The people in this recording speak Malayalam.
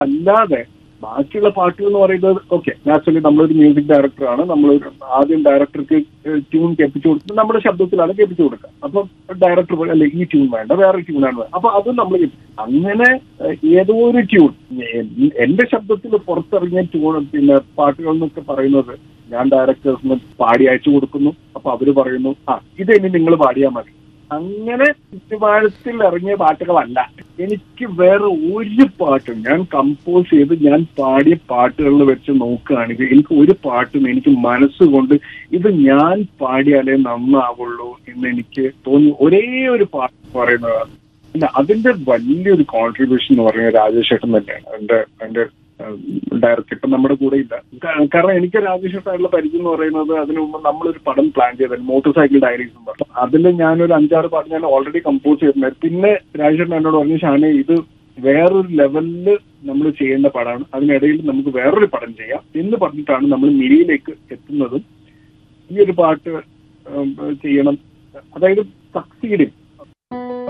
അല്ലാതെ ബാക്കിയുള്ള പാട്ടുകൾ എന്ന് പറയുന്നത് ഓക്കെ നാച്ചുറലി നമ്മളൊരു മ്യൂസിക് ഡയറക്ടറാണ് നമ്മൾ ആദ്യം ഡയറക്ടർക്ക് ട്യൂൺ കേൾപ്പിച്ചു കൊടുക്കുന്നത് നമ്മുടെ ശബ്ദത്തിലാണ് കേൾപ്പിച്ചു കൊടുക്കുക അപ്പം ഡയറക്ടർ പറയും അല്ലെ ഈ ട്യൂൺ വേണ്ട വേറെ ട്യൂണാണ് വേണ്ടത് അപ്പൊ അതും നമ്മൾ കേൾപ്പിക്കും. അങ്ങനെ ഏഹ്, ഏതോ ഒരു ട്യൂൺ എന്റെ ശബ്ദത്തിൽ പുറത്തിറങ്ങിയ ട്യൂൺ പിന്നെ പാട്ടുകൾ എന്നൊക്കെ പറയുന്നത് ഞാൻ ഡയറക്ടേഴ്സിന് പാടി അയച്ചു കൊടുക്കുന്നു അപ്പൊ അവര് പറയുന്നു ആ ഇത് ഇനി നിങ്ങൾ പാടിയാൽ മതി അങ്ങനെ ചുറ്റുപാടത്തിൽ ഇറങ്ങിയ പാട്ടുകളല്ല എനിക്ക് വേറെ ഒരു പാട്ടും ഞാൻ കമ്പോസ് ചെയ്ത് ഞാൻ പാടിയ പാട്ടുകളിൽ വെച്ച് നോക്കുകയാണെങ്കിൽ എനിക്ക് ഒരു പാട്ടും എനിക്ക് മനസ്സുകൊണ്ട് ഇത് ഞാൻ പാടിയാലേ നന്നാവുള്ളൂ എന്ന് എനിക്ക് തോന്നി ഒരേ ഒരു പാട്ട് പറയുന്നതാണ് പിന്നെ അതിന്റെ വലിയൊരു കോൺട്രിബ്യൂഷൻ എന്ന് പറയുന്നത് രാജേഷ് ഏട്ടൻ തന്നെയാണ് എന്റെ എന്റെ ഡയറക്ടർ ഇപ്പൊ നമ്മുടെ കൂടെ ഇല്ല കാ- കാരണം എനിക്ക് രാജേഷ് ഏട്ടനായിട്ടുള്ള പരിചയം എന്ന് പറയുന്നത് അതിനു മുമ്പ് നമ്മളൊരു പടം പ്ലാൻ ചെയ്തത് മോട്ടോർ സൈക്കിൾ ഡയറീസ് എന്ന് പറഞ്ഞു അതിൽ ഞാനൊരു അഞ്ചാറ് പാട്ട് ഞാൻ ഓൾറെഡി കമ്പോസ് ചെയ്തിട്ടുണ്ടായിരുന്നു പിന്നെ രാജേഷ് ഏട്ടൻ എന്നോട് പറഞ്ഞു ഷാനെ ഇത് വേറൊരു ലെവലില് നമ്മൾ ചെയ്യേണ്ട പടമാണ് അതിനിടയിൽ നമുക്ക് വേറൊരു പടം ചെയ്യാം എന്ന് പറഞ്ഞിട്ടാണ് നമ്മൾ മിനിയിലേക്ക് എത്തുന്നതും ഈ ഒരു പാട്ട് ഉം, ചെയ്യണം അതായത് സക്സീഡിങ്